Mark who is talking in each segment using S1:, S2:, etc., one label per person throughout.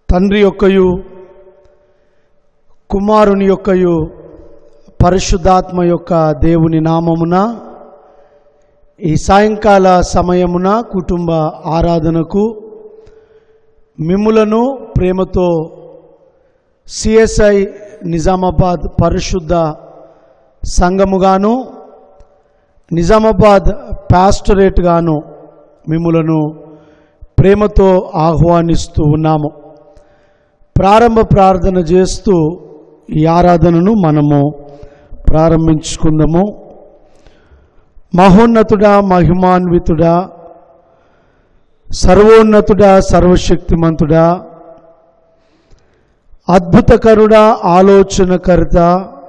S1: తండ్రి యొక్కయు కుమారుని యొక్కయు పరిశుద్ధాత్మ యొక్క దేవుని నామమున ఈ సాయంకాల సమయమున కుటుంబ ఆరాధనకు మిమ్ములను ప్రేమతో సిఎస్ఐ నిజామాబాద్ పరిశుద్ధ సంఘముగాను నిజామాబాద్ పాస్టరేట్గాను మిమ్ములను ప్రేమతో ఆహ్వానిస్తూ ఉన్నాము ప్రారంభ ప్రార్థన చేస్తూ ఈ ఆరాధనను మనము ప్రారంభించుకుందాము మహోన్నతుడా మహిమాన్వితుడా సర్వోన్నతుడా సర్వశక్తిమంతుడా అద్భుతకరుడా ఆలోచనకర్త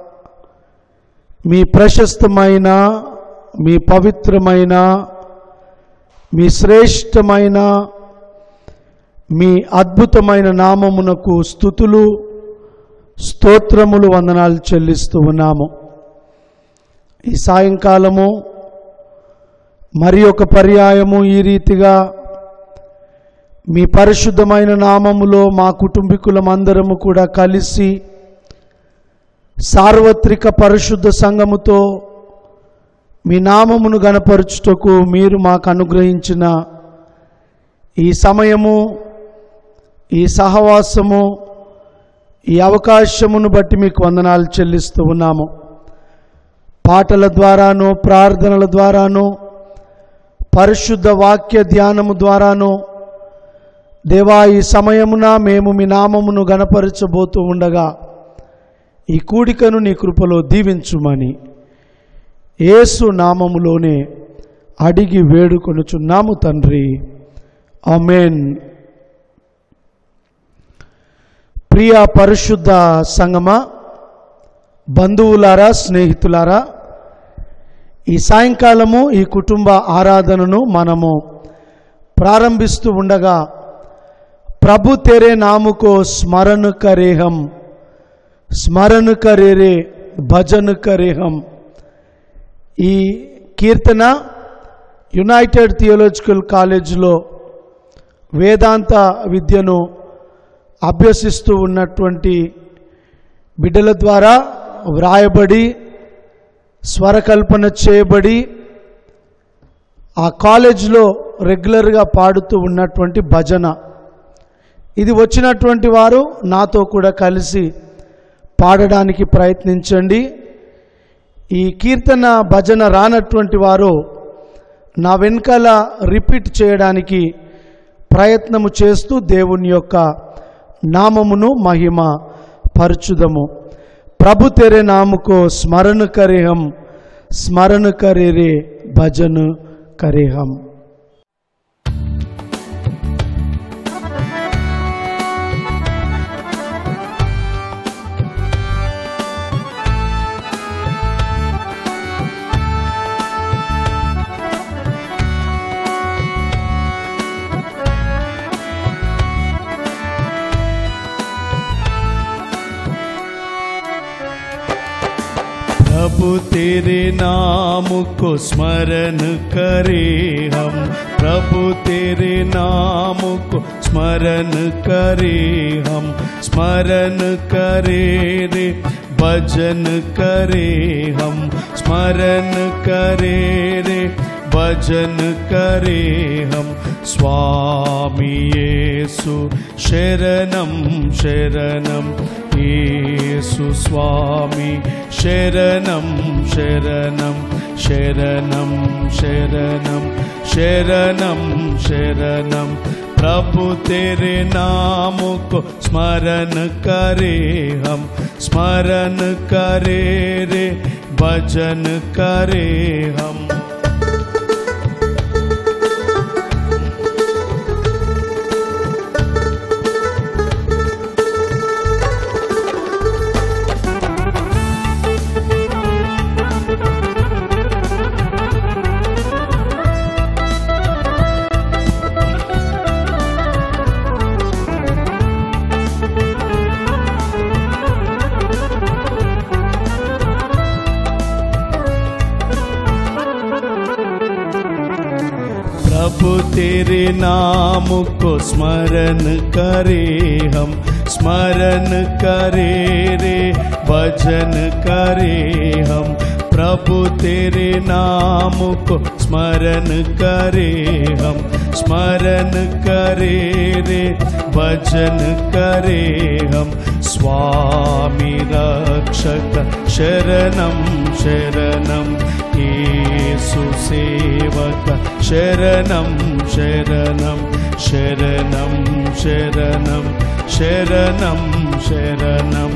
S1: మీ ప్రశస్తమైన మీ పవిత్రమైన మీ శ్రేష్టమైన మీ అద్భుతమైన నామమునకు స్థుతులు స్తోత్రములు వందనాలు చెల్లిస్తూ ఉన్నాము ఈ సాయంకాలము మరి ఒక పర్యాయము ఈ రీతిగా మీ పరిశుద్ధమైన నామములో మా కుటుంబీకులమందరము కూడా కలిసి సార్వత్రిక పరిశుద్ధ సంఘముతో మీ నామమును గనపరచుటకు మీరు మాకు అనుగ్రహించిన ఈ సమయము ఈ సహవాసము ఈ అవకాశమును బట్టి మీకు వందనాలు చెల్లిస్తూ ఉన్నాము పాటల ద్వారాను ప్రార్థనల ద్వారాను పరిశుద్ధ వాక్య ధ్యానము ద్వారాను దేవా ఈ సమయమున మేము మీ నామమును గనపరచబోతూ ఉండగా ఈ కూడికను నీ కృపలో దీవించుమని యేసు నామములోనే అడిగి వేడుకొనుచున్నాము తండ్రి ఆమెన్ ప్రియ పరిశుద్ధ సంగమ బంధువులారా స్నేహితులారా ఈ సాయంకాలము ఈ కుటుంబ ఆరాధనను మనము ప్రారంభిస్తూ ఉండగా ప్రభు తెరే నాముకో స్మరణ కరేహం స్మరణ కరేరే భజన కరేహం ఈ కీర్తన యునైటెడ్ థియోలాజికల్ కాలేజీలో వేదాంత విద్యను అభ్యసిస్తూ ఉన్నటువంటి బిడ్డల ద్వారా వ్రాయబడి స్వరకల్పన చేయబడి ఆ కాలేజీలో రెగ్యులర్గా పాడుతూ ఉన్నటువంటి భజన ఇది వచ్చినటువంటి వారు నాతో కూడా కలిసి పాడడానికి ప్రయత్నించండి ఈ కీర్తన భజన రానటువంటి వారు నా వెనకాల రిపీట్ చేయడానికి ప్రయత్నము చేస్తూ దేవుని యొక్క నామమును మహిమ పరచుదము ప్రభు తెరే నాముకో స్మరణ కరేహం స్మరణ కరేరే భజన కరేహం
S2: प्रभु तेरे नाम को स्मरण करे हम प्रभु तेरे नाम को स्मरण करे हम स्मरण करे रे भजन करे हम स्मरण करे रे भजन करे हम स्वामी येसु शरणं शरणं येसु स्वामी शरणं शरणं शरणं शरणं शरणं शरणं प्रभु तेरे नाम को स्मरण करे हम स्मरण करे रे भजन करे हम तेरे नाम को स्मरण करे हम स्मरण करे रे भजन करे हम प्रभु तेरे नाम को स्मरण करे हम स्मरण करे रे भजन करे हम स्वामी रक्षक शरणं शरणं येसु सेवक शरणं शरणं शरणं शरणं शरणं शरणम्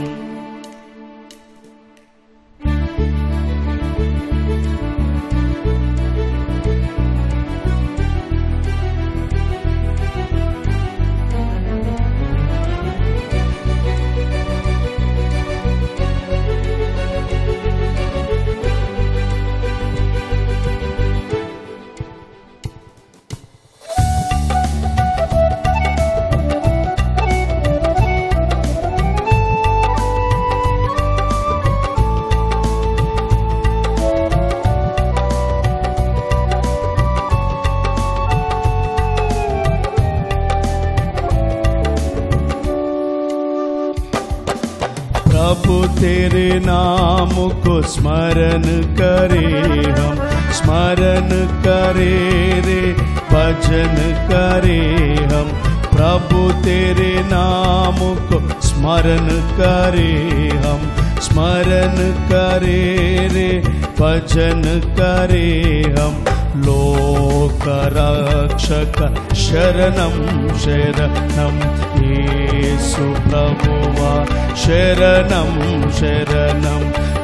S2: प्रभु तेरे नाम को स्मरण करे हम स्मरण करे रे भजन करे हम प्रभु तेरे नाम को स्मरण करे हम स्मरण करे रे भजन करे हम लोक रक्षक शरणं शरणं येसु प्रभुवा शरणं शरणं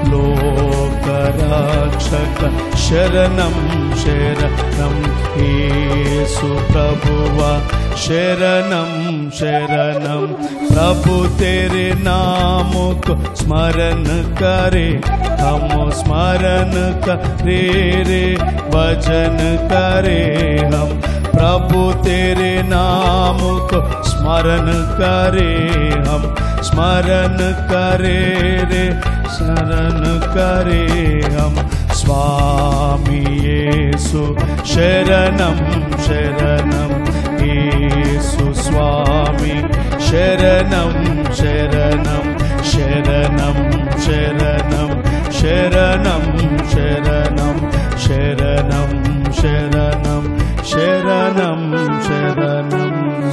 S2: लोकरक्षक शरणं शरणं येसु प्रभुवा शरणं शरणं प्रभु तेरे नाम को स्मरण करे हम स्मरण करे रे भजन करे हम प्रभु तेरे नाम को स्मरण करे हम स्मरण करे रे शरण करे हम स्वामी येसु शरणं शरणं येसु स्वामी शरणं शरणं शरणं शरणं शरणं शरणं शरणं शरणं शरणं शरणम्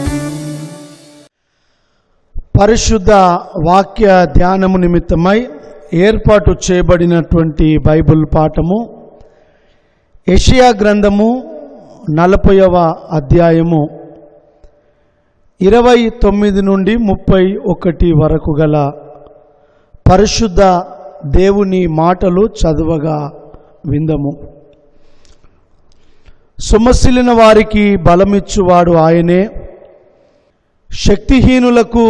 S1: పరిశుద్ధ వాక్య ధ్యానము నిమిత్తమై ఏర్పాటు చేయబడినటువంటి బైబిల్ పాఠము యెషయా గ్రంథము నలభైవ అధ్యాయము ఇరవై తొమ్మిది నుండి ముప్పై ఒకటి వరకు గల పరిశుద్ధ దేవుని మాటలు చదవగా విందము సొమ్మసిలిన వారికి బలమిచ్చువాడు ఆయనే శక్తిహీనులకు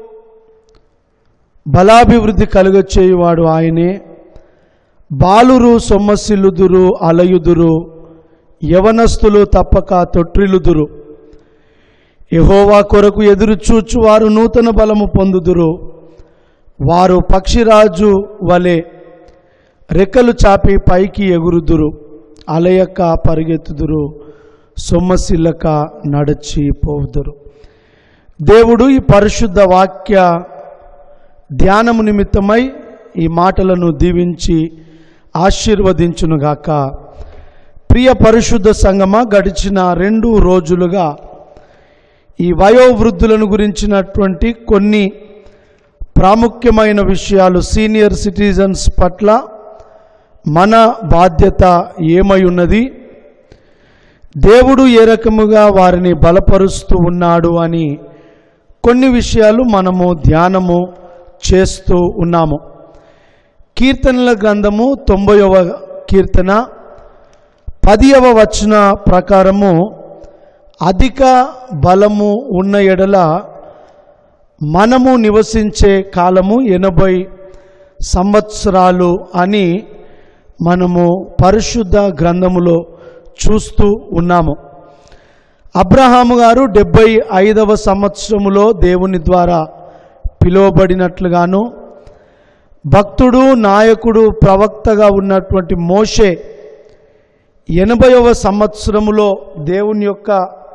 S1: బలాభివృద్ధి కలుగచేయువాడు ఆయనే బాలురు సొమ్మసిల్లుదురు అలయుదురు యవనస్తులు తప్పక తొట్రిల్లుదురు యెహోవా కొరకు ఎదురు చూచు వారు నూతన బలము పొందుదురు వారు పక్షిరాజు వలె రెక్కలు చాపి పైకి ఎగురుదురు అలయక పరిగెత్తుదురు సొమ్మసిల్లక నడిచి పోవుదురు దేవుడు ఈ పరిశుద్ధ వాక్య ధ్యానము నిమిత్తమై ఈ మాటలను దీవించి ఆశీర్వదించునుగాక ప్రియ పరిశుద్ధ సంగమ గడిచిన రెండు రోజులుగా ఈ వయోవృద్ధులను గురించినటువంటి కొన్ని ప్రాముఖ్యమైన విషయాలు సీనియర్ సిటిజన్స్ పట్ల మన బాధ్యత ఏమై ఉన్నది దేవుడు ఏ రకముగా వారిని బలపరుస్తూ ఉన్నాడు అని కొన్ని విషయాలు మనము ధ్యానము చేస్తూ ఉన్నాము కీర్తనల గ్రంథము తొంభైవ కీర్తన పదియవ వచన ప్రకారము అధిక బలము ఉన్న ఎడల మనము నివసించే కాలము ఎనభై సంవత్సరాలు అని మనము పరిశుద్ధ గ్రంథములో చూస్తూ ఉన్నాము అబ్రహాము గారు డెబ్బై ఐదవ సంవత్సరములో దేవుని ద్వారా పిలువబడినట్లుగాను భక్తుడు నాయకుడు ప్రవక్తగా ఉన్నటువంటి మోషే ఎనభైవ సంవత్సరములో దేవుని యొక్క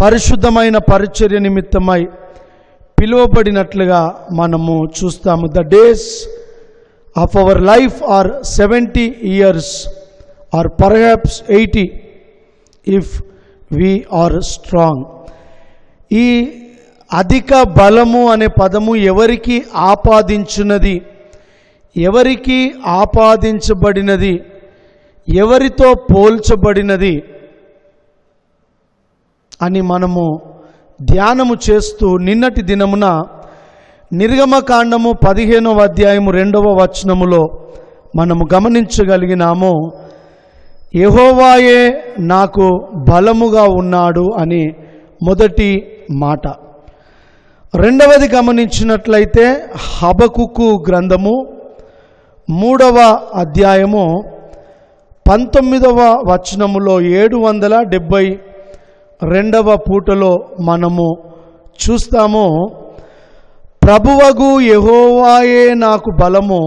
S1: పరిశుద్ధమైన పరిచర్య నిమిత్తమై పిలువబడినట్లుగా మనము చూస్తాము the days of our life are seventy years or perhaps eighty if we are strong ఈ అధిక బలము అనే పదము ఎవరికి ఆపాదించున్నది ఎవరికి ఆపాదించబడినది ఎవరితో పోల్చబడినది అని మనము ధ్యానము చేస్తూ నిన్నటి దినమున నిర్గమకాండము పదిహేనవ అధ్యాయము రెండవ వచనములో మనము గమనించగలిగినాము యెహోవాయే నాకు బలముగా ఉన్నాడు అని మొదటి మాట రెండవది గమనించినట్లయితే హబకుకు గ్రంథము మూడవ అధ్యాయము పంతొమ్మిదవ వచనములో ఏడు వందల డెబ్భై రెండవ పూటలో మనము చూస్తాము ప్రభువగు యెహోవాయే నాకు బలము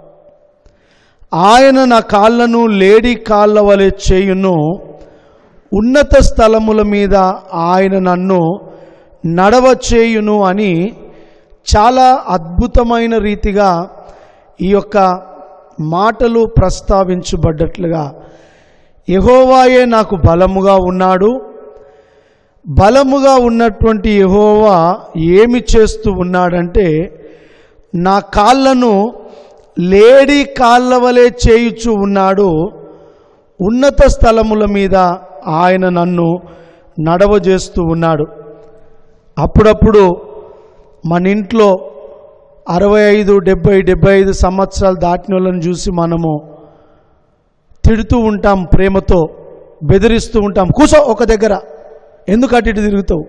S1: ఆయన నా కాళ్ళను లేడి కాళ్ళ వలె చేయును ఉన్నత స్థలముల మీద ఆయన నన్ను నడవ చేయును అని చాలా అద్భుతమైన రీతిగా ఈ యొక్క మాటలు ప్రస్తావించబడ్డట్లుగా యెహోవాయే నాకు బలముగా ఉన్నాడు బలముగా ఉన్నటువంటి యెహోవా ఏమి చేస్తూ ఉన్నాడంటే నా కాళ్ళను లేడి కాళ్ళ వలె చేయుచు ఉన్నాడు ఉన్నత స్థలముల మీద ఆయన నన్ను నడవజేస్తూ ఉన్నాడు అప్పుడప్పుడు మన ఇంట్లో అరవై ఐదు డెబ్బై డెబ్బై ఐదు సంవత్సరాలు దాటిన వాళ్ళని చూసి మనము తిడుతూ ఉంటాం ప్రేమతో బెదిరిస్తూ ఉంటాం కూసో ఒక దగ్గర ఎందుకు అటు ఇటు తిరుగుతావు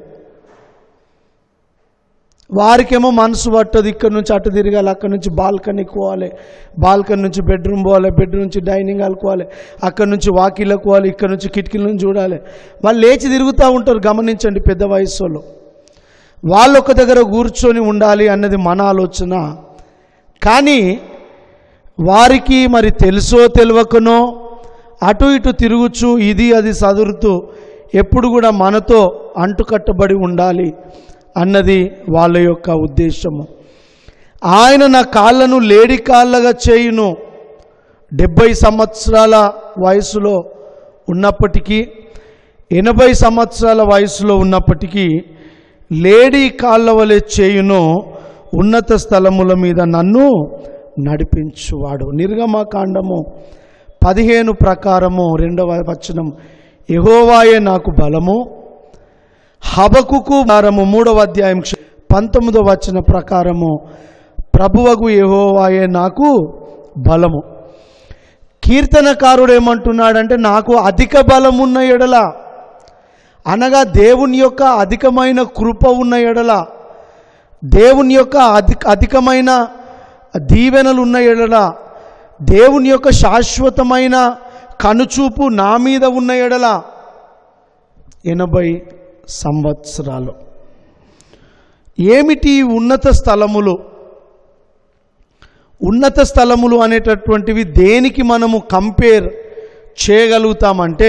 S1: వారికేమో మనసు పట్టదు ఇక్కడ నుంచి అటు తిరగాలి అక్కడ నుంచి బాల్కనీకి పోవాలి బాల్కనీ నుంచి బెడ్రూమ్ పోవాలి బెడ్రూమ్ నుంచి డైనింగ్ హాల్కి పోవాలి అక్కడ నుంచి వాకిళ్ళకు పోవాలి ఇక్కడ నుంచి కిటికీల నుంచి చూడాలి వాళ్ళు లేచి తిరుగుతూ ఉంటారు గమనించండి పెద్ద వయసు వాళ్ళు వాళ్ళు ఒక దగ్గర కూర్చొని ఉండాలి అన్నది మన ఆలోచన కానీ వారికి మరి తెలుసో తెలియకనో అటు ఇటు తిరుగుచు ఇది అది సదురుతూ ఎప్పుడు కూడా మనతో అంటుకట్టబడి ఉండాలి అన్నది వాళ్ళ యొక్క ఉద్దేశము ఆయన నా కాళ్ళను లేడి కాళ్ళగా చేయును డెబ్భై సంవత్సరాల వయసులో ఉన్నప్పటికీ ఎనభై సంవత్సరాల వయసులో ఉన్నప్పటికీ లేడీ కాళ్ళ వలె చేయును ఉన్నత స్థలముల మీద నన్ను నడిపించువాడు నిర్గమకాండము పదిహేను ప్రకారము రెండవ వచనం యెహోవాయే నాకు బలము హబకుకు వారము మూడవ అధ్యాయం క్ష- పంతొమ్మిదవ వచన ప్రకారము ప్రభువగు యెహోవాయే నాకు బలము కీర్తనకారుడు ఏమంటున్నాడంటే నాకు అధిక బలమున్న ఎడల అనగా దేవుని యొక్క అధికమైన కృప ఉన్న ఎడల దేవుని యొక్క అధిక అధికమైన దీవెనలు ఉన్న ఎడల దేవుని యొక్క శాశ్వతమైన కనుచూపు నా మీద ఉన్న ఎడల ఎనభై సంవత్సరాలు ఏమిటి ఈ ఉన్నత స్థలములు ఉన్నత స్థలములు అనేటటువంటివి దేనికి మనము కంపేర్ చేయగలుగుతామంటే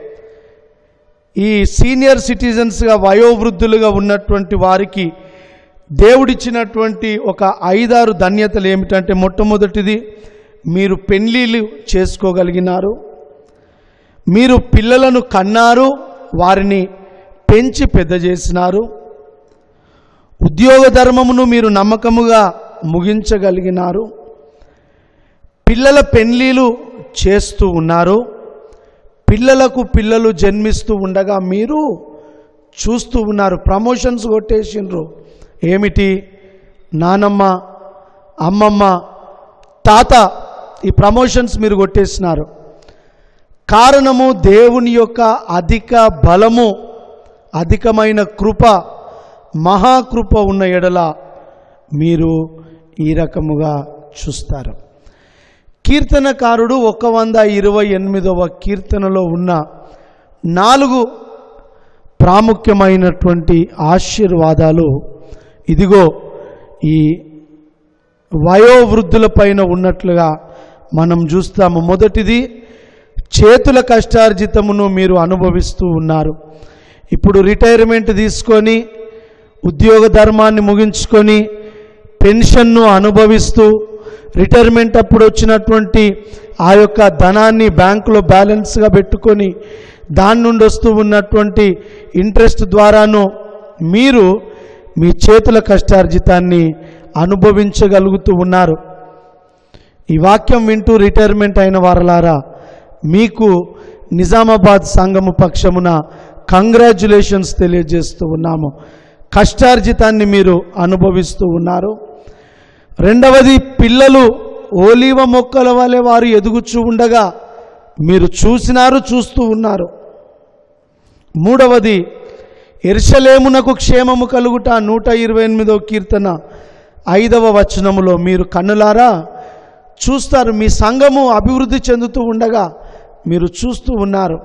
S1: ఈ సీనియర్ సిటిజన్స్గా వయోవృద్ధులుగా ఉన్నటువంటి వారికి దేవుడిచ్చినటువంటి ఒక ఐదారు ధన్యతలు ఏమిటంటే మొట్టమొదటిది మీరు పెళ్ళిళ్ళు చేసుకోగలిగినారు మీరు పిల్లలను కన్నారు వారిని పెంచి పెద్ద చేసినారు ఉద్యోగ ధర్మమును మీరు నమ్మకముగా ముగించగలిగినారు పిల్లల పెళ్ళిళ్ళు చేస్తూ ఉన్నారు పిల్లలకు పిల్లలు జన్మిస్తూ ఉండగా మీరు చూస్తూ ఉన్నారు ప్రమోషన్స్ కొట్టేసిండ్రు ఏమిటి నానమ్మ అమ్మమ్మ తాత ఈ ప్రమోషన్స్ మీరు కొట్టేసినారు కారణము దేవుని యొక్క అధిక బలము అధికమైన కృప మహాకృప ఉన్న ఎడల మీరు ఈ రకముగా చూస్తారు కీర్తనకారుడు ఒక వంద ఇరవై ఎనిమిదవ కీర్తనలో ఉన్న నాలుగు ప్రాముఖ్యమైనటువంటి ఆశీర్వాదాలు ఇదిగో ఈ వయోవృద్ధుల పైన ఉన్నట్లుగా మనం చూస్తాము మొదటిది చేతుల కష్టార్జితమును మీరు అనుభవిస్తూ ఉన్నారు ఇప్పుడు రిటైర్మెంట్ తీసుకొని ఉద్యోగ ధర్మాన్ని ముగించుకొని పెన్షన్ను అనుభవిస్తూ రిటైర్మెంట్ అప్పుడు వచ్చినటువంటి ఆ యొక్క ధనాన్ని బ్యాంకులో బ్యాలెన్స్గా పెట్టుకొని దాని నుండి వస్తూ ఉన్నటువంటి ఇంట్రెస్ట్ ద్వారాను మీరు మీ చేతుల కష్టార్జితాన్ని అనుభవించగలుగుతూ ఉన్నారు ఈ వాక్యం వింటూ రిటైర్మెంట్ అయిన వారలారా మీకు నిజామాబాద్ సంఘము పక్షమున కంగ్రాచ్యులేషన్స్ తెలియజేస్తూ ఉన్నాము కష్టార్జితాన్ని మీరు అనుభవిస్తూ ఉన్నారు రెండవది పిల్లలు ఓలీవ మొక్కల వలె వారు ఎదుగుచూ ఉండగా మీరు చూసినారు చూస్తూ ఉన్నారు మూడవది ఎర్షలేమునకు క్షేమము కలుగుట నూట ఇరవై ఎనిమిదో కీర్తన ఐదవ వచనములో మీరు కన్నులారా చూస్తారు మీ సంఘము అభివృద్ధి చెందుతూ ఉండగా మీరు చూస్తూ ఉన్నారు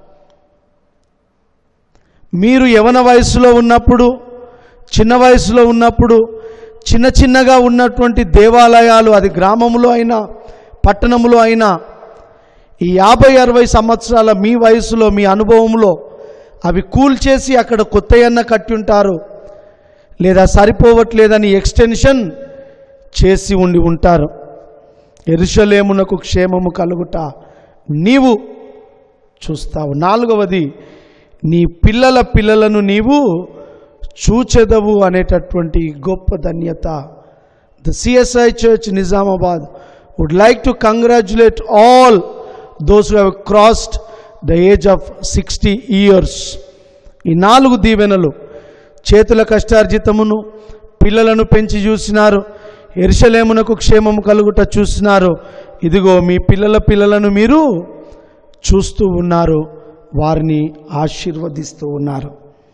S1: మీరు యవన వయసులో ఉన్నప్పుడు చిన్న వయసులో ఉన్నప్పుడు చిన్న చిన్నగా ఉన్నటువంటి దేవాలయాలు అది గ్రామంలో అయినా పట్టణంలో అయినా ఈ యాభై అరవై సంవత్సరాల మీ వయసులో మీ అనుభవంలో అవి కూల్చేసి అక్కడ కొత్తయన్న కట్టి ఉంటారు లేదా సరిపోవట్లేదని ఎక్స్టెన్షన్ చేసి ఉండి ఉంటారు ఎరుషలేమునకు క్షేమము కలుగుట నీవు చూస్తావు నాలుగవది నీ పిల్లల పిల్లలను నీవు చూచెదవు అనేటటువంటి గొప్ప ధన్యత the CSI church Nizamabad would like to congratulate all those who have crossed the age of sixty years ఈ నాలుగు దీవెనలు చేతుల కష్టార్జితమును పిల్లలను పెంచి చూసినారు ఎరుషలేమునకు క్షేమము కలుగుట చూసినారు ఇదిగో మీ పిల్లల పిల్లలను మీరు చూస్తూ ఉన్నారు వారిని ఆశీర్వదిస్తూ ఉన్నారు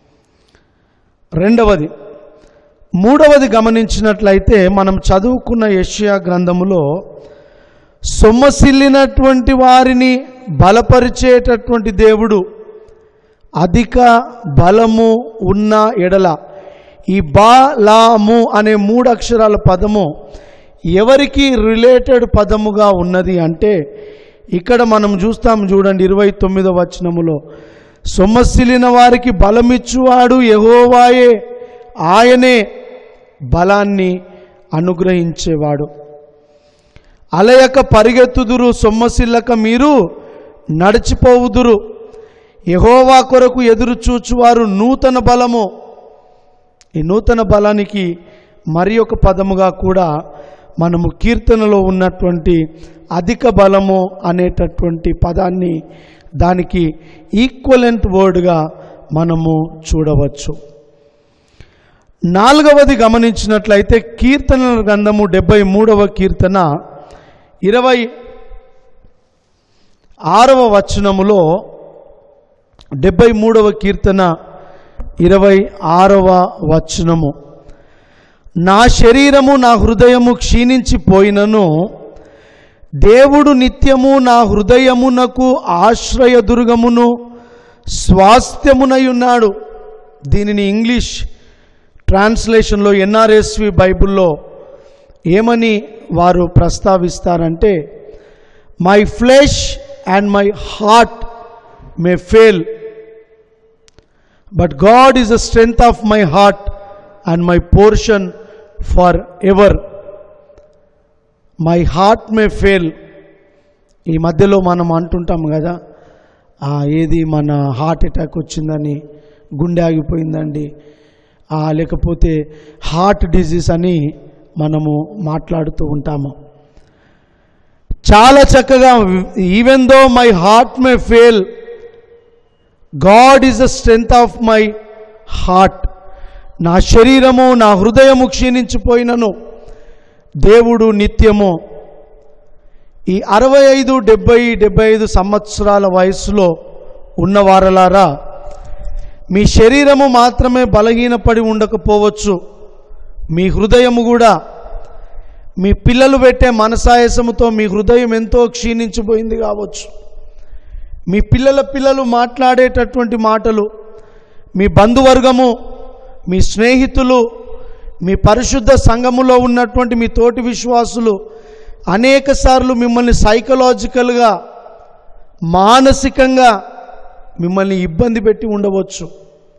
S1: రెండవది మూడవది గమనించినట్లయితే మనం చదువుకున్న యష్యా గ్రంథములో సొమ్మసిల్లినటువంటి వారిని బలపరిచేటటువంటి దేవుడు అధిక బలము ఉన్న ఎడల ఈ బాలాము అనే మూడు అక్షరాల పదము ఎవరికి రిలేటెడ్ పదముగా ఉన్నది అంటే ఇక్కడ మనం చూస్తాం చూడండి ఇరవై తొమ్మిదో వచనములో సొమ్మసిలిన వారికి బలమిచ్చువాడు యహోవాయే ఆయనే బలాన్ని అనుగ్రహించేవాడు అలయక పరిగెత్తుదురు సొమ్మసిల్లక మీరు నడిచిపోవుదురు యహోవా కొరకు ఎదురు చూచువారు నూతన బలము ఈ నూతన బలానికి మరి ఒక పదముగా కూడా మనము కీర్తనలో ఉన్నటువంటి అధిక బలము అనేటటువంటి పదాన్ని దానికి ఈక్వలెంట్ వర్డ్గా మనము చూడవచ్చు నాలుగవది గమనించినట్లయితే కీర్తనల గ్రంథము డెబ్బై మూడవ కీర్తన ఇరవై ఆరవ వచనములో డెబ్బై మూడవ కీర్తన ఇరవై ఆరవ వచనము నా శరీరము నా హృదయము క్షీణించిపోయినను దేవుడు నిత్యము నా హృదయమునకు ఆశ్రయదుర్గమును స్వాస్థ్యమునై ఉన్నాడు దీనిని ఇంగ్లీష్ ట్రాన్స్లేషన్లో ఎన్ఆర్ఎస్వి బైబిల్లో ఏమని వారు ప్రస్తావిస్తారంటే my flesh and my heart may fail but God is the strength of my heart and my portion forever my heart may fail ఈ మధ్యలో మనం అంటుంటాం కదా "ఆ, ఏది మన హార్ట్ అటాక్ వచ్చిందని గుండె ఆగిపోయిందండి ఆ, లేకపోతే హార్ట్ డిజీజ్ అని మనము మాట్లాడుతూ ఉంటాము చాలా చక్కగా even though my heart may fail God is the strength of my heart నా శరీరము నా హృదయము క్షీణించిపోయినను దేవుడు నిత్యము ఈ అరవై ఐదు డెబ్బై డెబ్బై ఐదు సంవత్సరాల వయసులో ఉన్నవారలారా మీ శరీరము మాత్రమే బలహీనపడి ఉండకపోవచ్చు మీ హృదయము కూడా మీ పిల్లలు పెట్టే మనసాయసముతో మీ హృదయం ఎంతో క్షీణించిపోయింది కావచ్చు మీ పిల్లల పిల్లలు మాట్లాడేటటువంటి మాటలు మీ బంధువర్గము మీ స్నేహితులు మీ పరిశుద్ధ సంఘములో ఉన్నటువంటి మీ తోటి విశ్వాసులు అనేక సార్లు మిమ్మల్ని సైకలాజికల్గా మానసికంగా మిమ్మల్ని ఇబ్బంది పెట్టి ఉండవచ్చు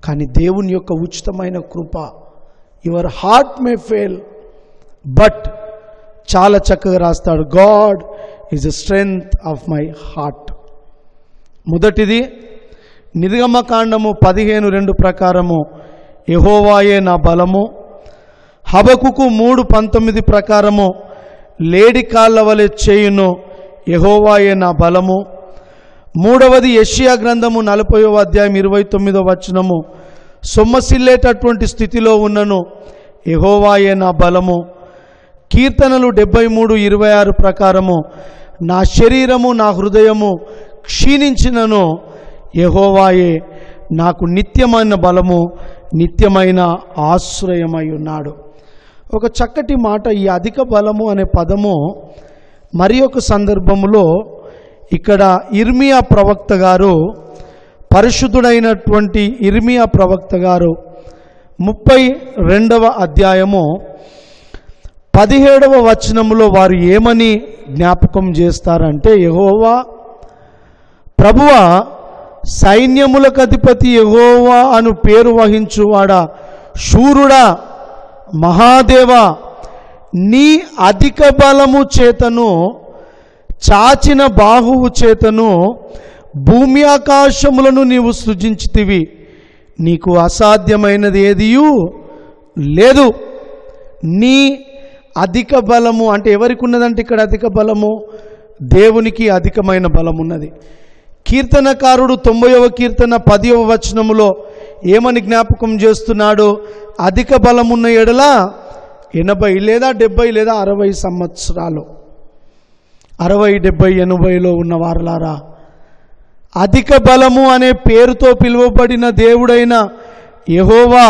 S1: కానీ దేవుని యొక్క ఉచితమైన కృప your heart may fail but చాలా చక్కగా రాస్తాడు God is the strength of my heart మొదటిది నిర్గమకాండము పదిహేను రెండు ప్రకారము యహోవాయే నా బలము హబకుకు మూడు పంతొమ్మిది ప్రకారము లేడి కాళ్ళ వలె చేయును యహోవాయే నా బలము మూడవది యెషయా గ్రంథము నలభైవ అధ్యాయం ఇరవై తొమ్మిదో వచనము సొమ్మసిల్లేటటువంటి స్థితిలో ఉన్నను యహోవాయే నా బలము కీర్తనలు డెబ్బై మూడు ఇరవై ఆరు ప్రకారము నా శరీరము నా హృదయము క్షీణించినను యహోవాయే నాకు నిత్యమైన బలము నిత్యమైన ఆశ్రయమై ఉన్నాడు ఒక చక్కటి మాట ఈ అధిక బలము అనే పదము మరి ఒక సందర్భములో ఇక్కడ ఇర్మియా ప్రవక్త గారు పరిశుద్ధుడైనటువంటి ఇర్మియా ప్రవక్త గారు ముప్పై రెండవ అధ్యాయము పదిహేడవ వచనములో వారు ఏమని జ్ఞాపకం చేస్తారంటే యహోవా ప్రభువ సైన్యములకు అధిపతి యహోవా అను పేరు వహించువాడా శూరుడా మహాదేవ నీ అధిక బలము చేతను చాచిన బాహువు చేతను భూమి ఆకాశములను నీవు సృజించితివి నీకు అసాధ్యమైనది ఏదియు లేదు నీ అధిక బలము అంటే ఎవరికి ఉన్నదంటే ఇక్కడ అధిక బలము దేవునికి అధికమైన బలం ఉన్నది కీర్తనకారుడు తొంభైవ కీర్తన పదివ వచనములో ఏమని జ్ఞాపకం చేస్తున్నాడు అధిక బలమున్న ఎడల ఎనభై లేదా డెబ్బై లేదా అరవై సంవత్సరాలు అరవై డెబ్బై ఎనభైలో ఉన్న వారలారా అధిక బలము అనే పేరుతో పిలువబడిన దేవుడైన యహోవా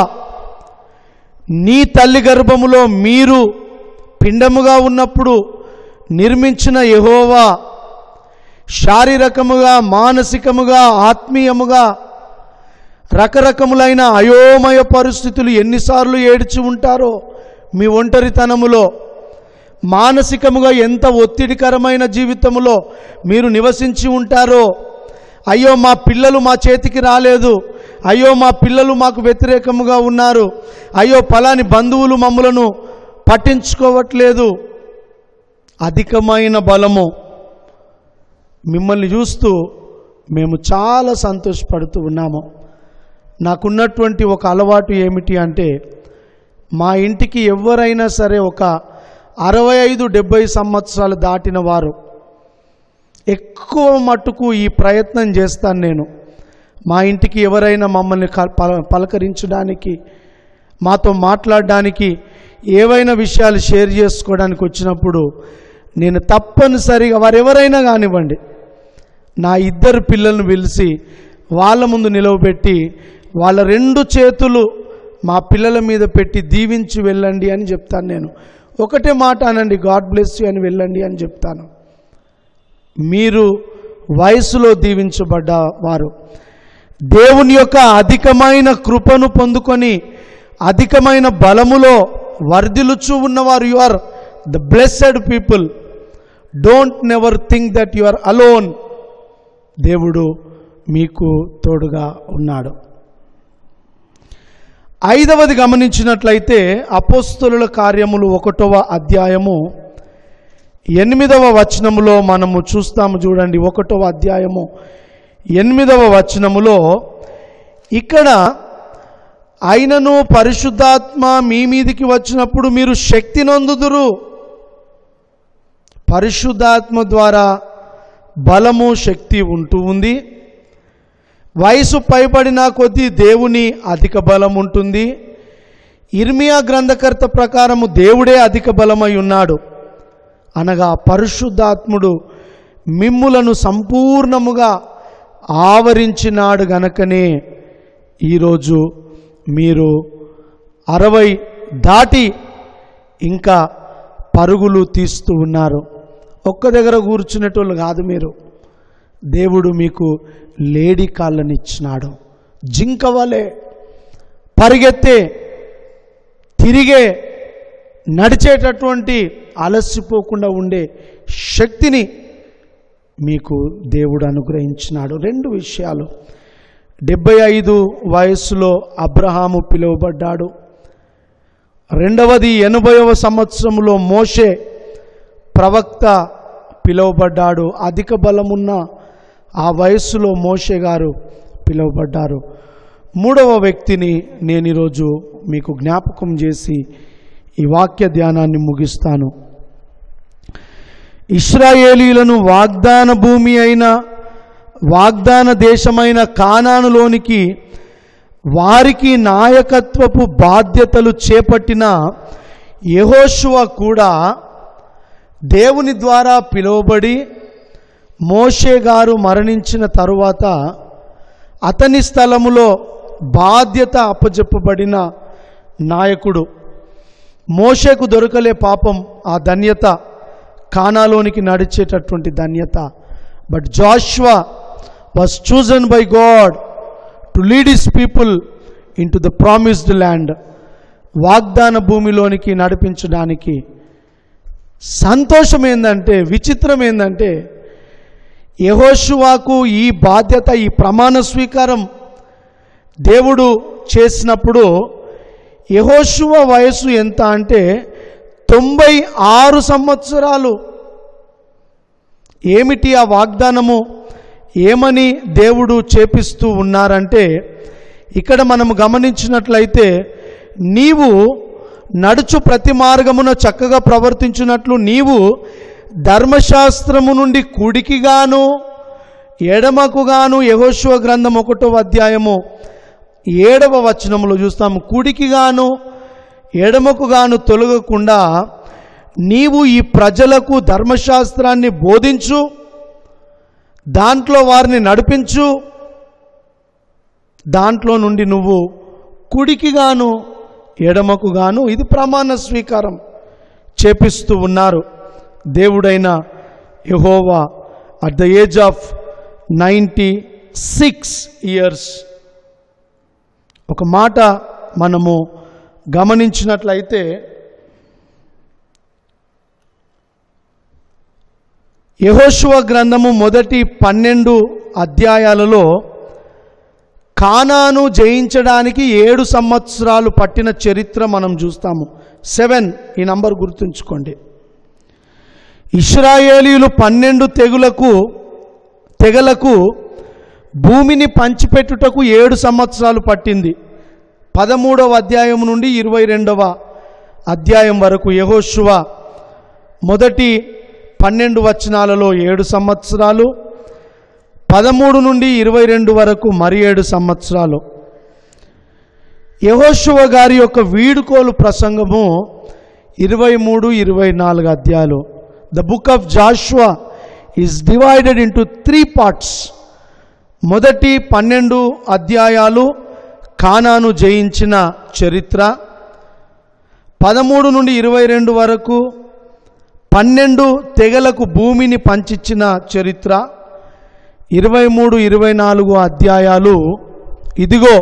S1: నీ తల్లి గర్భములో మీరు పిండముగా ఉన్నప్పుడు నిర్మించిన యహోవా శారీరకముగా మానసికముగా ఆత్మీయముగా రకరకములైన అయోమయ పరిస్థితులు ఎన్నిసార్లు ఏడ్చి ఉంటారో మీ ఒంటరితనములో మానసికముగా ఎంత ఒత్తిడికరమైన జీవితములో మీరు నివసించి ఉంటారో అయ్యో మా పిల్లలు మా చేతికి రాలేదు అయ్యో మా పిల్లలు మాకు వ్యతిరేకముగా ఉన్నారు అయ్యో పలాని బంధువులు మమ్మలను పట్టించుకోవట్లేదు అధికమైన బలము మిమ్మల్ని చూస్తూ మేము చాలా సంతోషపడుతూ ఉన్నాము నాకున్నటువంటి ఒక అలవాటు ఏమిటి అంటే మా ఇంటికి ఎవరైనా సరే ఒక అరవై ఐదు డెబ్బై సంవత్సరాలు దాటిన వారు ఎక్కువ మట్టుకు ఈ ప్రయత్నం చేస్తాను నేను మా ఇంటికి ఎవరైనా మమ్మల్ని క- పల- పలకరించడానికి మాతో మాట్లాడడానికి ఏవైనా విషయాలు షేర్ చేసుకోవడానికి వచ్చినప్పుడు నేను తప్పనిసరిగా వారెవరైనా కానివ్వండి నా ఇద్దరు పిల్లలను పిలిచి వాళ్ళ ముందు నిలవబెట్టి వాళ్ళ రెండు చేతులు మా పిల్లల మీద పెట్టి దీవించి వెళ్ళండి అని చెప్తాను నేను ఒకటే మాట అనండి గాడ్ బ్లెస్ యూ అని వెళ్ళండి అని చెప్తాను మీరు వయసులో దీవించబడ్డ వారు దేవుని యొక్క అధికమైన కృపను పొందుకొని అధికమైన బలములో వర్ధిలుచు ఉన్నవారు you are the blessed people don't never think that you are alone దేవుడు మీకు తోడుగా ఉన్నాడు ఐదవది గమనించినట్లయితే అపోస్తుల కార్యములు ఒకటవ అధ్యాయము ఎనిమిదవ వచనములో మనము చూస్తాము చూడండి ఒకటవ అధ్యాయము ఎనిమిదవ వచనములో ఇక్కడ అయినను పరిశుద్ధాత్మ మీ మీదికి వచ్చినప్పుడు మీరు శక్తి నొందుదురు పరిశుద్ధాత్మ ద్వారా బలము శక్తి ఉంటూ ఉంది వయసు పైబడిన కొద్దీ దేవుని అధిక బలం ఉంటుంది ఇర్మియా గ్రంథకర్త ప్రకారము దేవుడే అధిక బలమై ఉన్నాడు అనగా పరిశుద్ధాత్ముడు మిమ్ములను సంపూర్ణముగా ఆవరించినాడు గనకనే ఈరోజు మీరు అరవై దాటి ఇంకా పరుగులు తీస్తూ ఉన్నారు ఒక్క దగ్గర కూర్చునేటోళ్ళు కాదు మీరు దేవుడు మీకు లేడి కాళ్ళనిచ్చినాడు జింక వలె పరిగెత్తే తిరిగే నడిచేటటువంటి అలసిపోకుండా ఉండే శక్తిని మీకు దేవుడు అనుగ్రహించినాడు రెండు విషయాలు డెబ్బై ఐదు వయస్సులో అబ్రహాము పిలువబడ్డాడు రెండవది ఎనభైవ సంవత్సరంలో మోషే ప్రవక్త పిలువబడ్డాడు అధిక బలమున్న ఆ వయస్సులో మోషే గారు పిలువబడ్డారు మూడవ వ్యక్తిని నేను ఈరోజు మీకు జ్ఞాపకం చేసి ఈ వాక్య ధ్యానాన్ని ముగిస్తాను ఇస్రాయేలీలను వాగ్దాన భూమి అయిన వాగ్దాన దేశమైన కానానులోనికి వారికి నాయకత్వపు బాధ్యతలు చేపట్టిన యెహోషువ కూడా దేవుని ద్వారా పిలువబడి మోషే గారు మరణించిన తరువాత అతని స్థలములో బాధ్యత అప్పజెప్పబడిన నాయకుడు మోషేకు దొరకలే పాపం ఆ ధన్యత కానాలోనికి నడిచేటటువంటి ధన్యత but Joshua was chosen by God to lead his people in to the promised land వాగ్దాన భూమిలోనికి నడిపించడానికి సంతోషం ఏంటంటే విచిత్రం ఏంటంటే యహోషువాకు ఈ బాధ్యత ఈ ప్రమాణ స్వీకారం దేవుడు చేసినప్పుడు యహోషువ వయస్సు ఎంత అంటే తొంభై ఆరు సంవత్సరాలు ఏమిటి ఆ వాగ్దానము ఏమని దేవుడు చేపిస్తూ ఉన్నారంటే ఇక్కడ మనము గమనించినట్లయితే నీవు నడుచు ప్రతి మార్గమున చక్కగా ప్రవర్తించినట్లు నీవు ధర్మశాస్త్రము నుండి కుడికిగాను ఎడమకుగాను యహోశివ గ్రంథం ఒకటో అధ్యాయము ఏడవ వచనములో చూస్తాము కుడికిగాను ఎడమకుగాను తొలగకుండా నీవు ఈ ప్రజలకు ధర్మశాస్త్రాన్ని బోధించు దాంట్లో వారిని నడిపించు దాంట్లో నుండి నువ్వు కుడికిగాను ఎడమకుగాను ఇది ప్రమాణ స్వీకారం చేపిస్తూ ఉన్నారు దేవుడైన యహోవా at the age of ninety six years ఒక మాట మనము గమనించినట్లయితే యహోశువ గ్రంథము మొదటి పన్నెండు అధ్యాయాలలో కానాను జయించడానికి ఏడు సంవత్సరాలు పట్టిన చరిత్ర మనం చూస్తాము సెవెన్ ఈ నంబర్ గుర్తుంచుకోండి ఇస్రాయేలీలు పన్నెండు తెగులకు తెగలకు భూమిని పంచిపెట్టుటకు ఏడు సంవత్సరాలు పట్టింది పదమూడవ అధ్యాయం నుండి ఇరవై రెండవ అధ్యాయం వరకు యహోశువ మొదటి పన్నెండు వచనాలలో ఏడు సంవత్సరాలు పదమూడు నుండి ఇరవై రెండు వరకు మరి ఏడు సంవత్సరాలు యహోశువ గారి యొక్క వీడుకోలు ప్రసంగము ఇరవై మూడు ఇరవై నాలుగు అధ్యాయాలు the book of Joshua is divided into three parts మొదటి పన్నెండు అధ్యాయాలు కానాను జయించిన చరిత్ర పదమూడు నుండి ఇరవై రెండు వరకు పన్నెండు తెగలకు భూమిని పంచిచ్చిన చరిత్ర ఇరవై మూడు ఇరవై నాలుగు అధ్యాయాలు ఇదిగో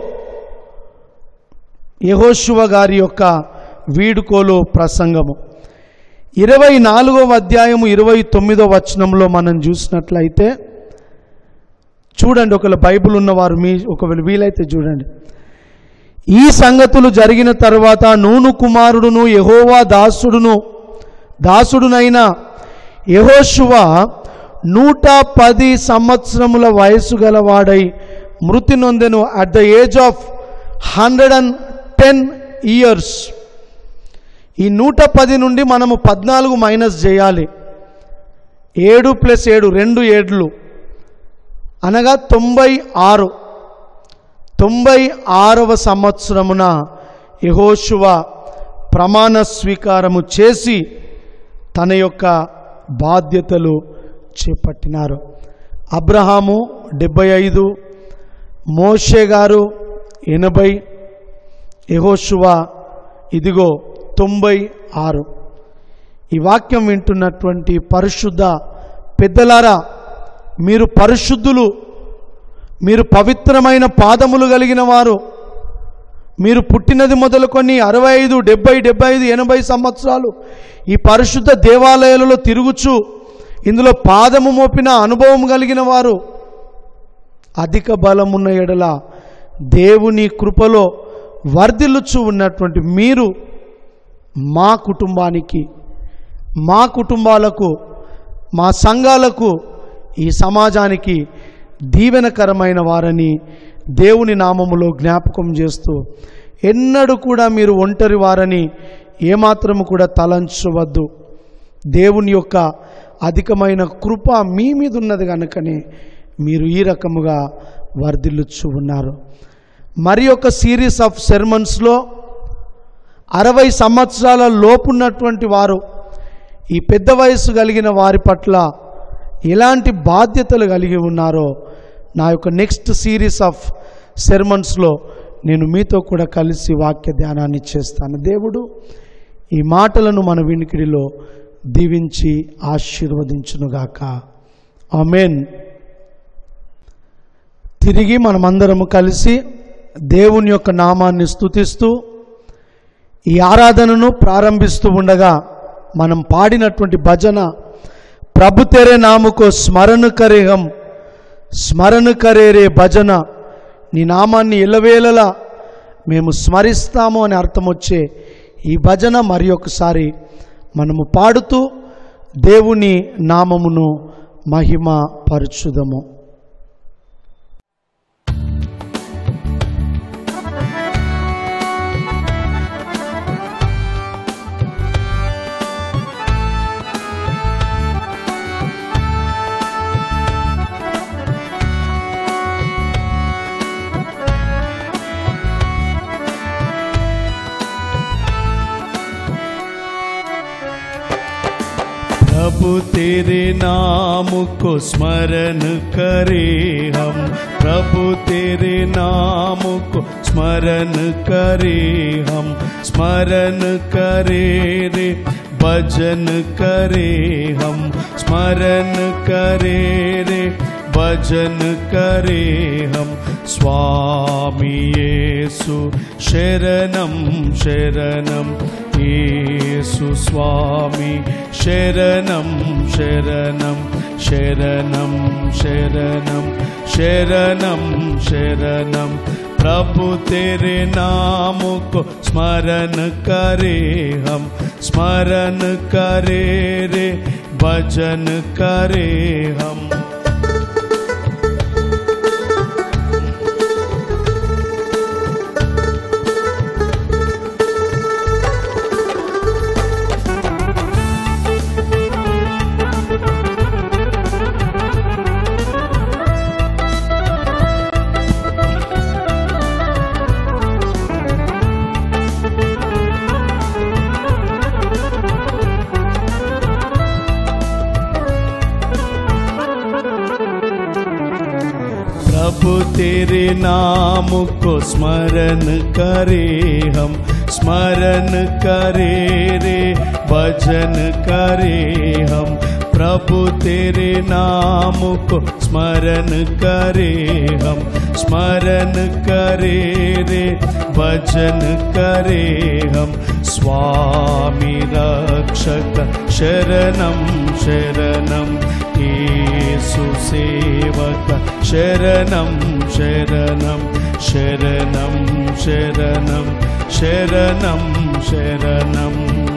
S1: యహోశువ గారి యొక్క వీడుకోలు ప్రసంగము ఇరవై నాలుగవ అధ్యాయము ఇరవై తొమ్మిదో వచనంలో మనం చూసినట్లయితే చూడండి ఒకవేళ బైబిల్ ఉన్నవారు మీ ఒకవేళ వీలైతే చూడండి ఈ సంగతులు జరిగిన తర్వాత నూను కుమారుడును యహోవా దాసుడును దాసుడునైన యహోశువ నూట పది సంవత్సరముల వయసు గలవాడై మృతి నొందెను at the age of hundred and ten years ఈ నూట పది నుండి మనము పద్నాలుగు మైనస్ చేయాలి ఏడు ప్లస్ ఏడు రెండు ఏడ్లు అనగా తొంభై ఆరు తొంభై ఆరవ సంవత్సరమున యహోశువ ప్రమాణ స్వీకారము చేసి తన యొక్క బాధ్యతలు చేపట్టినారు అబ్రహాము డెబ్బై ఐదు మోషే గారు ఎనభై యహోశువ ఇదిగో తొంభై ఆరు ఈ వాక్యం వింటున్నటువంటి పరిశుద్ధ పెద్దలారా మీరు పరిశుద్ధులు మీరు పవిత్రమైన పాదములు కలిగిన వారు మీరు పుట్టినది మొదలుకొని అరవై ఐదు డెబ్బై డెబ్బై ఐదు ఎనభై సంవత్సరాలు ఈ పరిశుద్ధ దేవాలయాలలో తిరుగుచు ఇందులో పాదము మోపిన అనుభవం కలిగిన వారు అధిక బలమున్న ఎడల దేవుని కృపలో వర్ధిల్లుచు ఉన్నటువంటి మీరు మా కుటుంబానికి మా కుటుంబాలకు మా సంఘాలకు ఈ సమాజానికి దీవెనకరమైన వారని దేవుని నామములో జ్ఞాపకం చేస్తూ ఎన్నడూ కూడా మీరు ఒంటరి వారని ఏమాత్రము కూడా తలంచవద్దు దేవుని యొక్క అధికమైన కృప మీ మీద ఉన్నది కనుకనే మీరు ఈ రకముగా వర్ధిల్లుచు ఉన్నారు మరి ఒక సిరీస్ ఆఫ్ సెర్మన్స్లో అరవై సంవత్సరాల లోపున్నటువంటి వారు ఈ పెద్ద వయసు కలిగిన వారి పట్ల ఎలాంటి బాధ్యతలు కలిగి ఉన్నారో నా యొక్క నెక్స్ట్ సిరీస్ ఆఫ్ సెర్మన్స్లో నేను మీతో కూడా కలిసి వాక్య ధ్యానాన్ని చేస్తాను దేవుడు ఈ మాటలను మన వినికిడిలో దీవించి ఆశీర్వదించునుగాక ఆమెన్ తిరిగి మనమందరము కలిసి దేవుని యొక్క నామాన్ని స్తుతిస్తూ ఈ ఆరాధనను ప్రారంభిస్తూ ఉండగా మనం పాడినటువంటి భజన ప్రభు తెరే నాముకో స్మరణ కరేహం స్మరణ కరేరే భజన నీ నామాన్ని ఎల్లవేళలా మేము స్మరిస్తాము అని అర్థం వచ్చే ఈ భజన మరి ఒకసారి మనము పాడుతూ దేవుని నామమును మహిమ పరచుదము
S2: प्रभु तेरे नाम को स्मरण करे हम प्रभु तेरे नाम को स्मरण करे हम स्मरण करे रे भजन करे हम स्मरण करे रे भजन करे हम स्वामी येसु शरणं शरणं येसु स्वामी शरणं शरणं शरणं शरणं शरणं शरणं प्रभु तेरे नाम को स्मरण करे हम स्मरण करे रे भजन करे हम प्रभु तेरे नाम को स्मरण करे हम स्मरण करे रे भजन करे हम प्रभु तेरे नाम को स्मरण करे हम स्मरण करे रे भजन करे हम स्वामी रक्षक शरणं शरणं येसु सेवक शरणं शरणं शरणं शरणं शरणं शरणम्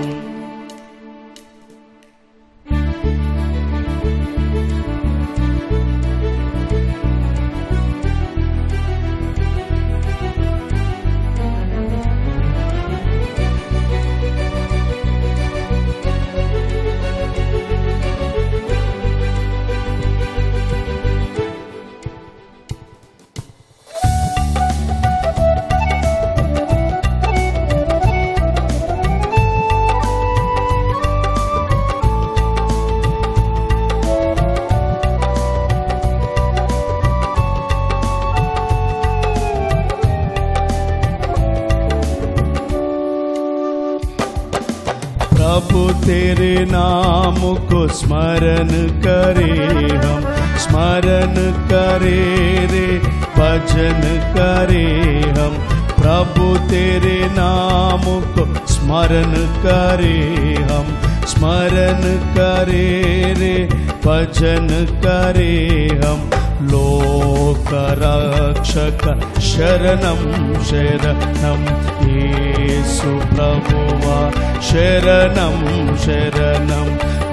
S2: प्रभु तेरे नाम को स्मरण करे हम स्मरण करे रे भजन करे हम प्रभु तेरे नाम को स्मरण करे हम स्मरण करे रे भजन करे हम लोग లోకరక్షక శరణం శరణం యేసు ప్రభువా శరణం శరణం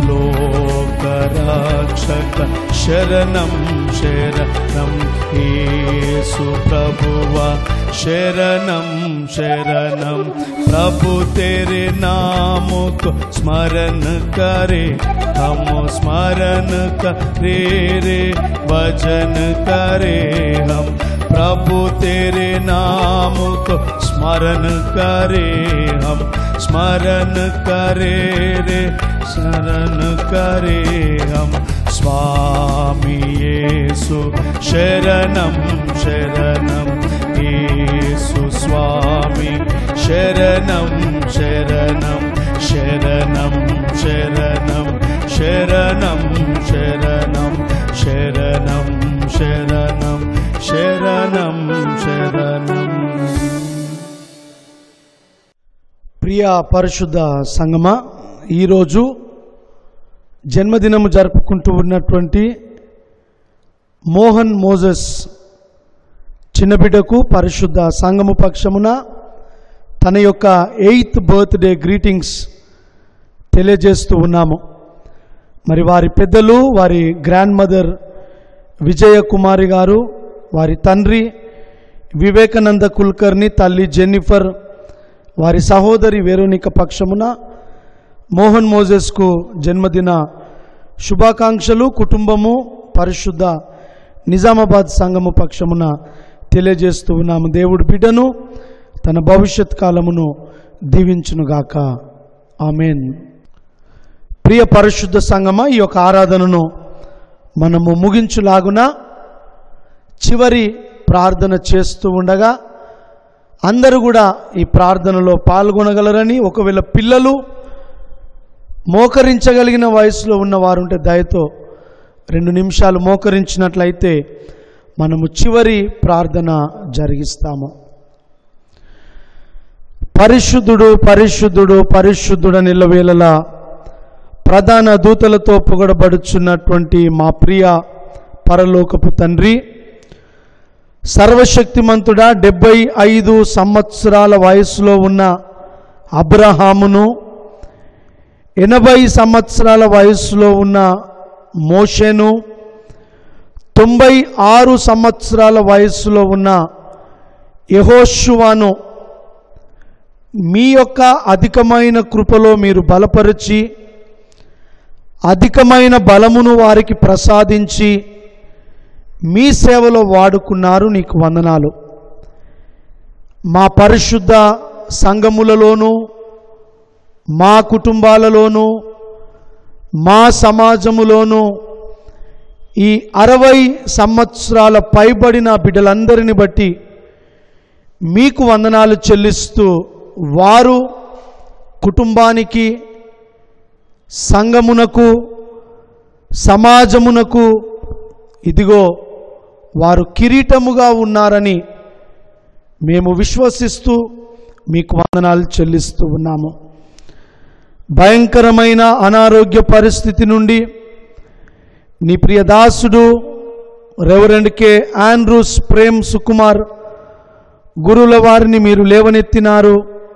S2: లోకరక్షక శరణం శరణం యేసు ప్రభువా శరణం శరణం प्रभु तेरे नाम को स्मरण करे हम स्मरण करे रे भजन करे हम प्रभु तेरे नाम को स्मरण करे हम स्मरण करे रे शरण करे हम स्वामी येसु शरणं शरणं येसु स्वामी शरणं शरणं शरणं शरणं शरणं शरणं शरणं शरणं शरणं शरणम्
S1: ప్రియ పరిశుద్ధ సంగమ ఈరోజు జన్మదినము జరుపుకుంటూ ఉన్నటువంటి మోహన్ మోజస్ చిన్నబిడ్డకు పరిశుద్ధ సంఘము పక్షమున తన యొక్క ఎయిత్ బర్త్డే గ్రీటింగ్స్ తెలియజేస్తూ ఉన్నాము మరి వారి పెద్దలు వారి గ్రాండ్ మదర్ విజయ కుమారి గారు వారి తండ్రి వివేకానంద కుల్కర్ని తల్లి జెన్నిఫర్ వారి సహోదరి వేరోనిక పక్షమున మోహన్ మోజెస్కు జన్మదిన శుభాకాంక్షలు కుటుంబము పరిశుద్ధ నిజామాబాద్ సంఘము పక్షమున తెలియజేస్తూ ఉన్నాము దేవుడి బిడ్డను తన భవిష్యత్ కాలమును దీవించునుగాక ఆమెన్ ప్రియ పరిశుద్ధ సంగమ ఈ యొక్క ఆరాధనను మనము ముగించులాగున చివరి ప్రార్థన చేస్తూ ఉండగా అందరూ కూడా ఈ ప్రార్థనలో పాల్గొనగలరని ఒకవేళ పిల్లలు మోకరించగలిగిన వయసులో ఉన్నవారు ఉంటే దయతో రెండు నిమిషాలు మోకరించినట్లయితే మనము చివరి ప్రార్థన జరిగిస్తాము పరిశుద్ధుడు పరిశుద్ధుడు పరిశుద్ధుడ నిలవేళలా ప్రధాన దూతలతో పొగడబడుచున్నటువంటి మా ప్రియ పరలోకపు తండ్రి సర్వశక్తిమంతుడా డెబ్బై ఐదు సంవత్సరాల వయసులో ఉన్న అబ్రహామును ఎనభై సంవత్సరాల వయసులో ఉన్న మోషేను తొంభై ఆరు సంవత్సరాల వయస్సులో ఉన్న యహోశువాను మీ యొక్క అధికమైన కృపలో మీరు బలపరిచి అధికమైన బలమును వారికి ప్రసాదించి మీ సేవలో వాడుకున్నారు నీకు వందనాలు మా పరిశుద్ధ సంఘములలోనూ మా కుటుంబాలలోనూ మా సమాజములోనూ ఈ అరవై సంవత్సరాల పైబడిన బిడ్డలందరిని బట్టి మీకు వందనాలు చెల్లిస్తూ వారు కుటుంబానికి సంఘమునకు సమాజమునకు ఇదిగో వారు కిరీటముగా ఉన్నారని మేము విశ్వసిస్తూ మీకు వందనాలు చెల్లిస్తూ ఉన్నాము భయంకరమైన అనారోగ్య పరిస్థితి నుండి నీ ప్రియ దాసుడు reverend K Andrews Prem Sukumar గురుల వారిని మీరు లేవనెత్తినారు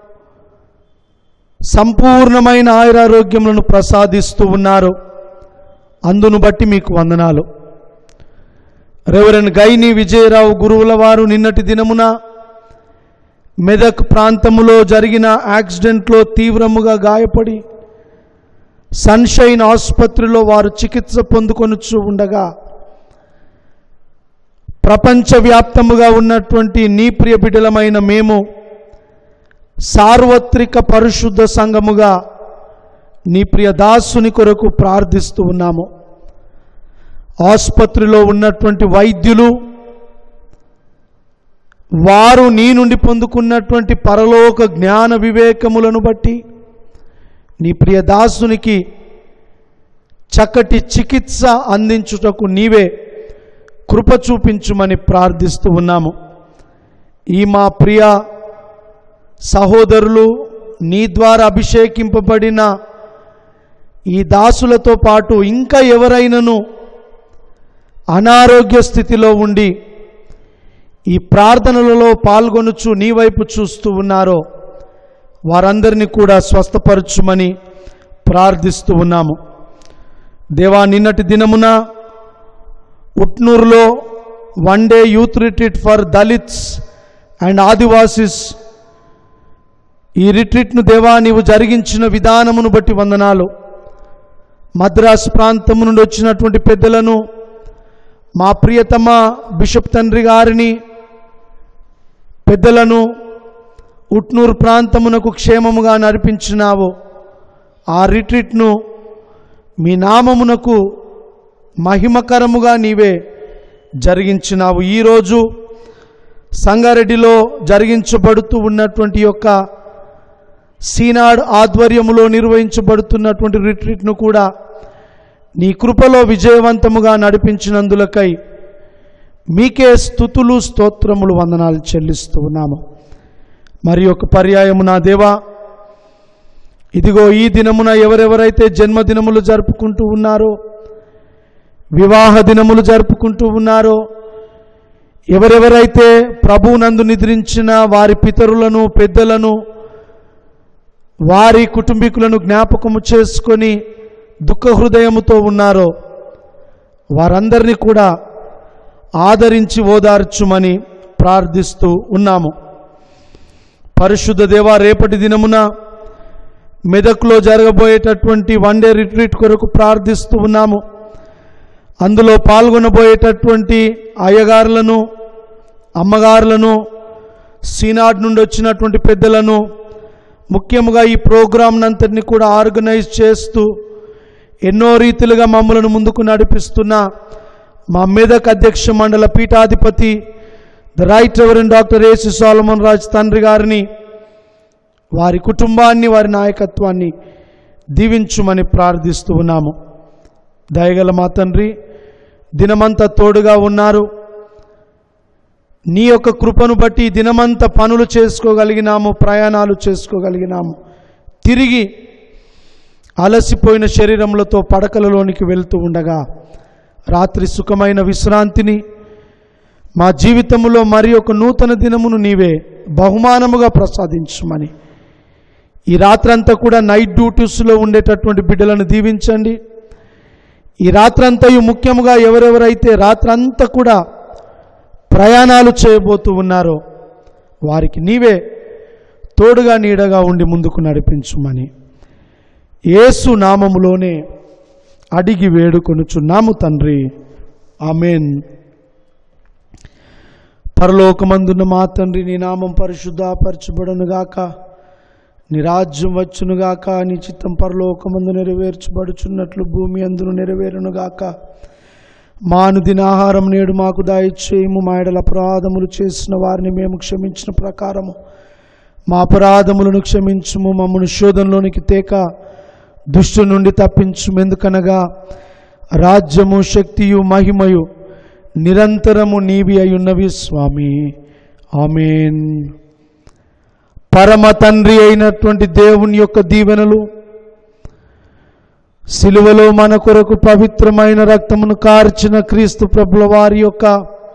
S1: సంపూర్ణమైన ఆయురారోగ్యములను ప్రసాదిస్తూ ఉన్నారు అందును బట్టి మీకు వందనాలు రెవరెండ్ గైని విజయరావు గురువుల వారు నిన్నటి దినమున మెదక్ ప్రాంతములో జరిగిన యాక్సిడెంట్లో తీవ్రముగా గాయపడి సన్షైన్ ఆసుపత్రిలో వారు చికిత్స పొందుకొనుచు ఉండగా ప్రపంచవ్యాప్తముగా ఉన్నటువంటి నీ ప్రియ బిడ్డలమైన మేము సార్వత్రిక పరిశుద్ధ సంఘముగా నీ ప్రియ దాసుని కొరకు ప్రార్థిస్తూ ఉన్నాము ఆసుపత్రిలో ఉన్నటువంటి వైద్యులు వారు నీ నుండి పొందుకున్నటువంటి పరలోక జ్ఞాన వివేకములను బట్టి నీ ప్రియ దాసునికి చక్కటి చికిత్స అందించుటకు నీవే కృప చూపించుమని ప్రార్థిస్తూ ఉన్నాము ఈ మా ప్రియ సహోదరులు నీ ద్వారా అభిషేకింపబడిన ఈ దాసులతో పాటు ఇంకా ఎవరైనాను అనారోగ్య స్థితిలో ఉండి ఈ ప్రార్థనలలో పాల్గొనుచు నీ వైపు చూస్తూ ఉన్నారో వారందరినీ కూడా స్వస్థపరచుమని ప్రార్థిస్తూ ఉన్నాము దేవా నిన్నటి దినమున ఉట్నూరులో one day youth retreat for Dalits and Adivasis ఈ రిట్రీట్ను దేవా నీవు జరిగించిన విధానమును బట్టి వందనాలు మద్రాసు ప్రాంతం నుండి వచ్చినటువంటి పెద్దలను మా ప్రియతమ బిషప్ తండ్రి గారిని పెద్దలను ఉట్నూరు ప్రాంతమునకు క్షేమముగా నడిపించినావు ఆ రిట్రీట్ను మీ నామమునకు మహిమకరముగా నీవే జరిగించినావు ఈరోజు సంగారెడ్డిలో జరిగించబడుతూ ఉన్నటువంటి యొక్క సీనాడ్ ఆధ్వర్యములో నిర్వహించబడుతున్నటువంటి రిట్రీట్ను కూడా నీ కృపలో విజయవంతముగా నడిపించినందులకై మీకే స్థుతులు స్తోత్రములు వందనాలు చెల్లిస్తూ ఉన్నాము మరి ఒక పర్యాయము నా దేవా ఇదిగో ఈ దినమున ఎవరెవరైతే జన్మదినములు జరుపుకుంటూ ఉన్నారో వివాహ దినములు జరుపుకుంటూ ఉన్నారో ఎవరెవరైతే ప్రభువునందు నిద్రించిన వారి పితరులను పెద్దలను వారి కుటుంబీకులను జ్ఞాపకము చేసుకొని దుఃఖ హృదయముతో ఉన్నారో వారందరినీ కూడా ఆదరించి ఓదార్చుమని ప్రార్థిస్తూ ఉన్నాము పరిశుద్ధ దేవ రేపటి దినమున మెదక్లో జరగబోయేటటువంటి వన్ డే రిట్రీట్ కొరకు ప్రార్థిస్తూ ఉన్నాము అందులో పాల్గొనబోయేటటువంటి అయ్యగారులను అమ్మగారులను సీనాడ్ నుండి వచ్చినటువంటి పెద్దలను ముఖ్యంగా ఈ ప్రోగ్రాంనంతటిని కూడా ఆర్గనైజ్ చేస్తూ ఎన్నో రీతిలుగా మమ్మలను ముందుకు నడిపిస్తున్న మా మెదక్ అధ్యక్ష మండల పీఠాధిపతి the right reverend doctor A C Solomon Raj తండ్రి గారిని వారి కుటుంబాన్ని వారి నాయకత్వాన్ని దీవించుమని ప్రార్థిస్తూ ఉన్నాము దయగల మా తండ్రి దినమంతా తోడుగా ఉన్నారు నీ యొక్క కృపను బట్టి ఈ దినమంతా పనులు చేసుకోగలిగినాము ప్రయాణాలు చేసుకోగలిగినాము తిరిగి అలసిపోయిన శరీరములతో పడకలలోనికి వెళ్తూ ఉండగా రాత్రి సుఖమైన విశ్రాంతిని మా జీవితంలో మరి ఒక నూతన దినమును నీవే బహుమానముగా ప్రసాదించమని ఈ రాత్రంతా కూడా నైట్ డ్యూటీస్లో ఉండేటటువంటి బిడ్డలను దీవించండి ఈ రాత్రంతయు ముఖ్యముగా ఎవరెవరైతే రాత్రంతా కూడా ప్రయాణాలు చేయబోతూ ఉన్నారో వారికి నీవే తోడుగా నీడగా ఉండి ముందుకు నడిపించుమని యేసు నామములోనే అడిగి వేడుకొనుచున్నాము తండ్రి ఆమెన్ పరలోకమందున్న మా తండ్రి నీ నామం పరిశుద్ధపరచబడునుగాక నీ రాజ్యం వచ్చునుగాక నీ చిత్తం పరలోకమందు నెరవేర్చబడుచున్నట్లు భూమి అందును నెరవేరునుగాక మాను దినాహారం నేడు మాకు దాయిచ్చేయము మా ఎడల అపరాధములు చేసిన వారిని మేము క్షమించిన ప్రకారము మా అపరాధములను క్షమించుము మమ్మను శోధనలోనికి తేక దుష్టు నుండి తప్పించుము ఎందుకనగా రాజ్యము శక్తియు మహిమయు నిరంతరము నీవి అయున్నవి స్వామి ఆమెన్ పరమ తండ్రి అయినటువంటి దేవుని యొక్క దీవెనలు సిలువలో మన కొరకు పవిత్రమైన రక్తమును కార్చిన క్రీస్తు ప్రభుల వారి యొక్క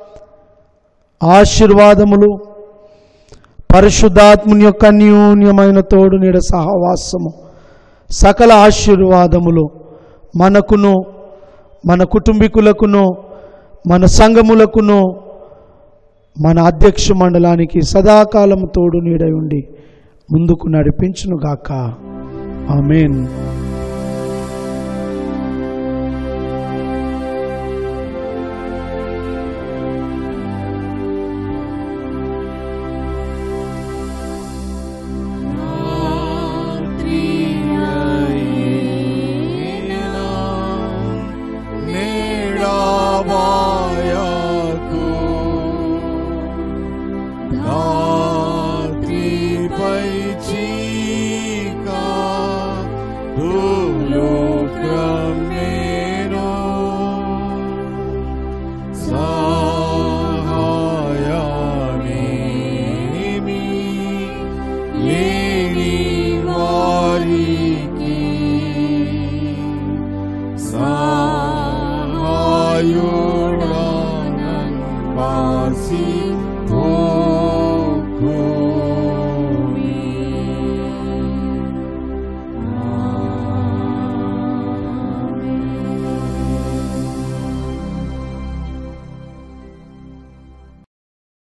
S1: ఆశీర్వాదములు పరిశుద్ధాత్ముని యొక్క అన్యూన్యమైన తోడు నీడ సహవాసము సకల ఆశీర్వాదములు మనకును మన కుటుంబీకులకును మన సంఘములకును మన అధ్యక్ష మండలానికి సదాకాలం తోడు నీడై ఉండి ముందుకు నడిపించునుగాక ఆమెన్